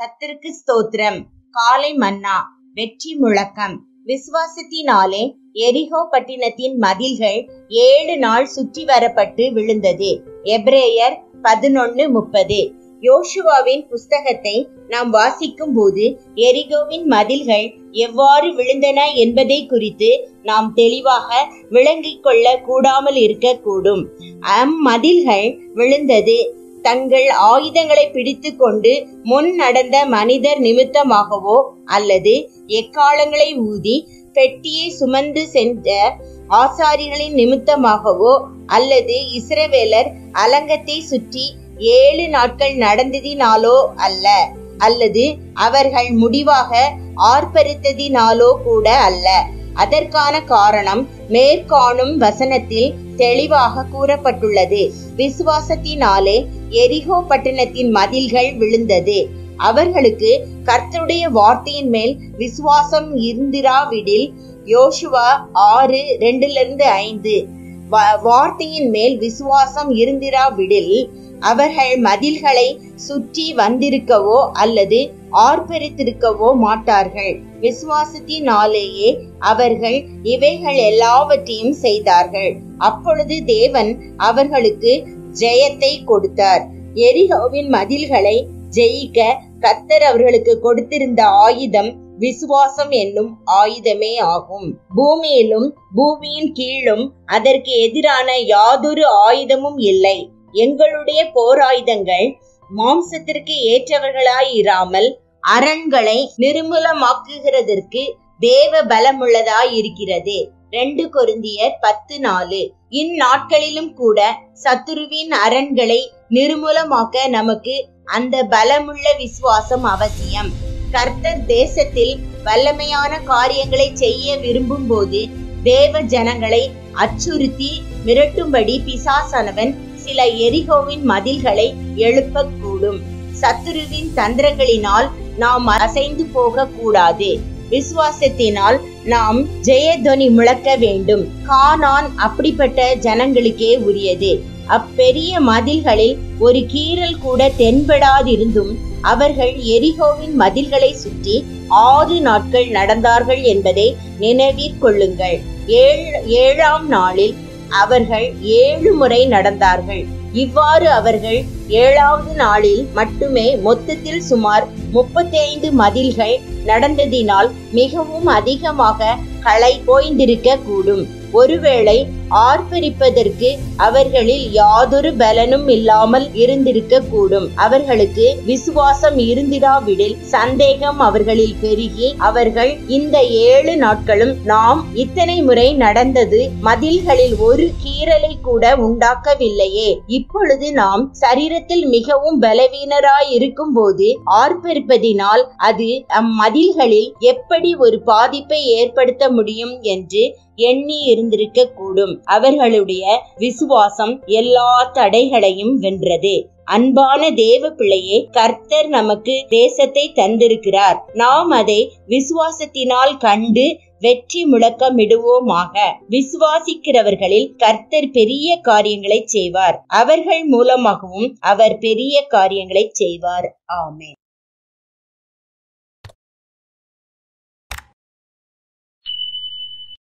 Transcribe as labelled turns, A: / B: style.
A: கர்த்தருக்கு ஸ்தோத்திரம் காலை மன்னா வெற்றி முழக்கம் விசுவாசத்தினாலே எரிகோ பட்டினத்தின் மதில்கள் ஏழு நாள் சுற்றி வரப்பட்டு விழுந்தது எப்ரேயர் பதினொன்னு முப்பது யோசுவாவின் புஸ்தகத்தை நாம் வாசிக்கும் போது எரிகோவின் மதில்கள் எவ்வாறு விழுந்தன என்பதை குறித்து நாம் தெளிவாக விளங்கிக் கொள்ள கூடாமல் இருக்கக்கூடும் அம்மதில்கள் விழுந்தது தங்கள் ஆயுதங்களை பிடித்து கொண்டு முன் நடந்த மனிதர் நிமித்தமாகவோ அல்லது எக்காலங்களை ஊதி பெட்டியை சுமந்து சென்ற ஆசாரிகளின் நிமித்தமாகவோ அல்லது இஸ்ரவேலர் அலங்கத்தை சுற்றி ஏழு நாட்கள் நடந்ததினாலோ அல்ல அல்லது அவர்கள் முடிவாக ஆர்ப்பரித்ததினாலோ கூட அல்ல அதற்கான காரணம் மேற்காணும் வசனத்தில் தெளிவாக கூறப்பட்டுள்ளது விசுவாசத்தினாலே எரிகோ பட்டணத்தின் மதில்கள் விழுந்தது அவர்களுக்கு கர்த்தருடைய வார்த்தையின் மேல் விசுவாசம் இருந்திராவிடில் யோசுவா ஆறு ரெண்டுல இருந்து ஐந்து வார்த்தையின் மேல் விசுவாசம் இருந்திராவிடில் அவர்கள் மதில்களை சுற்றி வந்திருக்கவோ அல்லது ஆர்ப்பரித்திருக்கவோ மாட்டார்கள் விசுவாசத்தினாலேயே அவர்கள் இவைகள் எல்லாவற்றையும் செய்தார்கள் அப்பொழுது தேவன் அவர்களுக்கு ஜெயத்தை கொடுத்தார் எரிகோவின் மதில்களை ஜெயிக்க கத்தர் அவர்களுக்கு கொடுத்திருந்த ஆயுதம் விசுவாசம் என்னும் ஆயுதமே ஆகும் பூமியிலும் பூமியின் கீழும் அதற்கு எதிரான யாதொரு ஆயுதமும் இல்லை எங்களுடைய போராயுதங்கள் மாம்சத்திற்கு ஏற்றவர்களாய் இராமல் அரண்களை நிர்மூலமாக்குகிறதற்கு தேவ பலமுள்ளதாய் இருக்கிறது ரெண்டு கொருந்தியர் பத்து நாலு இந்நாட்களிலும் கூட சத்துருவின் அரண்களை நிர்மூலமாக்க நமக்கு அந்த பலமுள்ள விசுவாசம் அவசியம் கர்த்தர் தேசத்தில் வல்லமையான காரியங்களை செய்ய விரும்பும் போது தேவ ஜனங்களை அச்சுறுத்தி மிரட்டும்படி பிசாசானவன் சில எரிகோவின் மதில்களை எழுப்பக்கூடும் சத்துருவின் தந்திரங்களினால் நாம் அசைந்து போக கூடாது விசுவாசத்தினால் நாம் ஜெயத்வனி முழக்க வேண்டும் கானான் அப்படிப்பட்ட ஜனங்களுக்கே உரியது அப்பெரிய மதில்களில் ஒரு கீறல் கூட தென்படாதிருந்தும் அவர்கள் எரிகோவின் மதில்களை சுற்றி ஆறு நாட்கள் நடந்தார்கள் என்பதை நினைவிற்கொள்ளுங்கள் ஏழு ஏழாம் நாளில் அவர்கள் ஏழு முறை நடந்தார்கள் இவ்வாறு அவர்கள் ஏழாவது நாளில் மட்டுமே மொத்தத்தில் சுமார் முப்பத்தி ஐந்து மதில்கள் நடந்ததினால் மிகவும் அதிகமாக களை போய்ந்திருக்க கூடும் ஒருவேளை ஆர்ப்பரிப்பதற்கு அவர்களில் யாதொரு பலனும் இல்லாமல் இருந்திருக்க கூடும் அவர்களுக்கு விசுவாசம் இருந்திராவிடில் சந்தேகம் அவர்களில் பெருகி அவர்கள் இந்த ஏழு நாட்களும் நாம் இத்தனை முறை நடந்தது மதில்களில் ஒரு கீறலை கூட உண்டாக்கவில்லையே இப்பொழுது நாம் சரீரத்தில் மிகவும் பலவீனராய் இருக்கும் போது ஆர்ப்பரிப்பதினால் அது அம்மதில்களில் எப்படி ஒரு பாதிப்பை ஏற்படுத்த முடியும் என்று எண்ணி இருந்திருக்க கூடும் அவர்களுடைய விசுவாசம் எல்லா தடைகளையும் வென்றது அன்பான தேவ பிள்ளையே கர்த்தர் நமக்கு தேசத்தை தந்திருக்கிறார் நாம் அதை விசுவாசத்தினால் கண்டு வெற்றி முழக்கமிடுவோமாக விசுவாசிக்கிறவர்களில் கர்த்தர் பெரிய காரியங்களை செய்வார் அவர்கள் மூலமாகவும் அவர் பெரிய காரியங்களை செய்வார் ஆமே